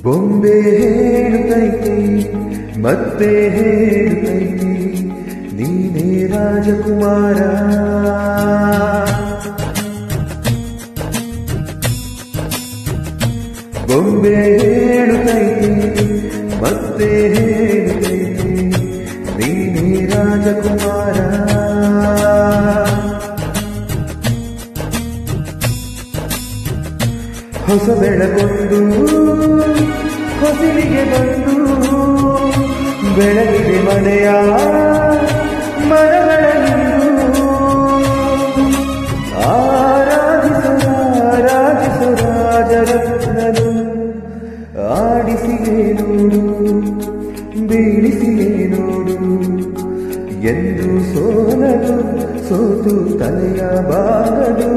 ಬೊಂಬೆ ಹೇಳುತ್ತೈತೆ ಮತ್ತೆ ಹೇಳುತ್ತೈತೆ ನೀನೇ ರಾಜಕುಮಾರ ಬೊಂಬೆ ಹೇಳುತ್ತೈತೆ ಮತ್ತೆ ಹೇಳುತ್ತೈತೆ ನೀನೇ ರಾಜಕುಮಾರ ಹೊಸ ಬೆಳಗೊಂಡು ಹೊಸಿಲಿಗೆ ಬಂದು ಬೆಳಗಿದೆ ಮನೆಯ ಮರಗಳಲ್ಲಿಂದು ಆರಾಧಿಸು ಆರಾಧಿಸು ರಾಜರತ್ನನು ಆಡಿಸಿಯೇ ನೋಡು ಬೀಳಿಸಿಯೇ ನೋಡು ಎಂದು ಸೋಲದು ಸೋತು ತಲೆಯ ಬಾಗದು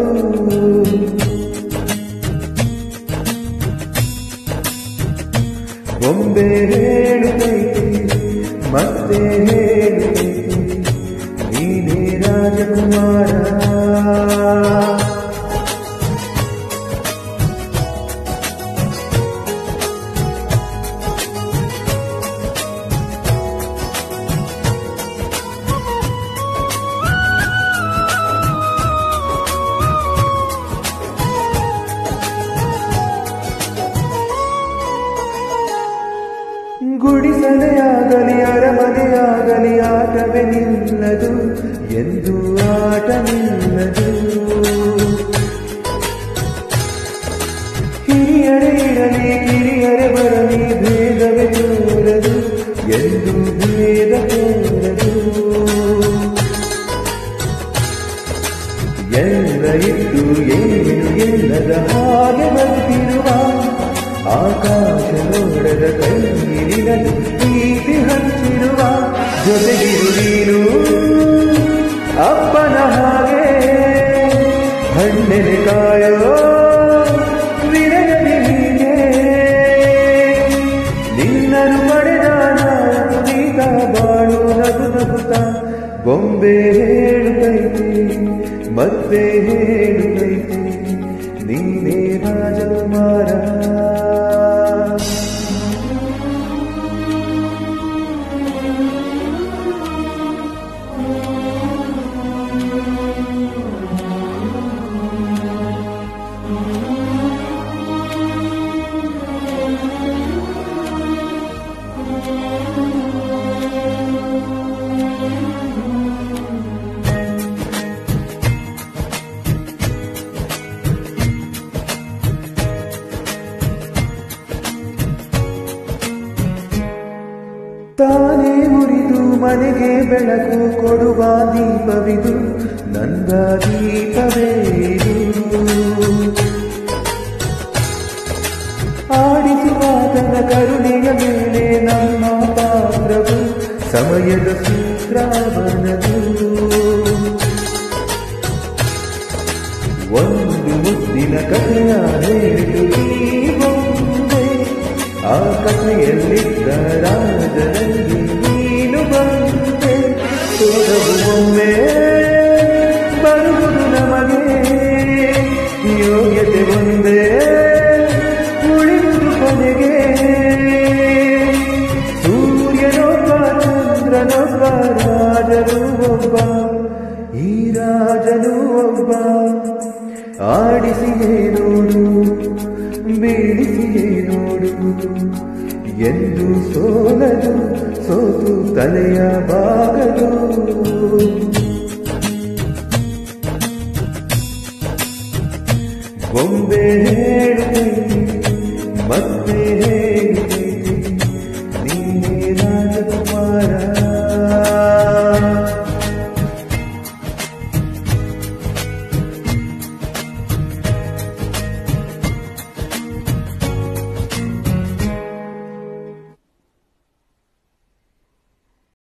ಬೊಂಬೆ ಹೇಳುತ್ತೈತೆ ಮತ್ತೆ ಹೇಳುತ್ತೈತೆ ನೀನೇ ರಾಜಕುಮಾರ ಗುಡಿಸಲೆಯಾಗಲಿ ಅರಮನೆಯಾಗಲಿ ಆಟವೇ ನಿಲ್ಲದು ಎಂದು ಆಟ ನಿಲ್ಲದು ಹಿರಿಯರೇ ಇರಲಿ ಕಿರಿಯರೇ ಬರಲಿ ಭೇದವೇ ತೋರದು ಎಂದು ಭೇದ ತೋರದು ಎಲ್ಲ ಇದ್ದು ಏನು ಎಲ್ಲದ ಹಾಗೆ ಬರುತ್ತಿರುವ ಆಕಾಶ ನೋಡದ ಕೈಲಿರಲು ಪ್ರೀತಿ ಹಂಚಿರುವ ಜೊತೆಗಿರು ನೀನು ಅಪ್ಪನ ಹಾಗೆ ಹಣ್ಣೆಲೆ ಕಾಯೋ ವಿನಯದಿ ಹೀಗೆ ನಿನ್ನನ್ನು ಪಡೆದ ನಾನು ನೀತ ಬಾಳು ನಗು ನಗುತ್ತ ಬೊಂಬೆ ಹೇಳುತ್ತೈತೆ ಮತ್ತೆ ಹೇಳುತ್ತೈತೆ ನೀನೇ ರಾಜಕುಮಾರ ತಾನೇ ಮುರಿದು ಮನೆಗೆ ಬೆಳಕು ಕೊಡುವ ದೀಪವಿದು ನಂದ ದೀಪವೇ ಇದು ಆಡಿಸುವಾದನ ಕರುಣೆಯ ಮೇಲೆ ನಮ್ಮ ಪಾತ್ರವು ಸಮಯದ ಸೂತ್ರಾವಣದು ಒಂದು ಮುದ್ದಿನ ಕಥೆಯ ಹೇಳಿತು ಈ ಬೊಂಬೆ ಆ ಕಥೆಯಲ್ಲಿದ್ದ ರಾಜನಲ್ಲಿ ನೀನು ಬಂದೆ ಸೋದವು ಒಮ್ಮೆ ಬರುವುದು ನಮಗೆ ಯೋಗ್ಯತೆ ಒಂದೇ ಉಳಿದುದು ಕೊನೆಗೆ ಸೂರ್ಯನೊಬ್ಬ ಚಂದ್ರನೊಬ್ಬ ರಾಜನು ಒಬ್ಬ ಈ ರಾಜನು ಒಬ್ಬ ಆಡಿಸಿಯೇ ನೋಡು ಬೀಳಿಸಿಯೇ ನೋಡು ಎಂದು ಸೋಲದು ಸೋತು ತಲೆಯ ಬಾಗದು ಬೊಂಬೆ ಹೇಳುತ್ತೈತೆ ಮತ್ತೆ ಹೇಳುತ್ತೈತೆ ನೀನೇ ರಾಜಕುಮಾರ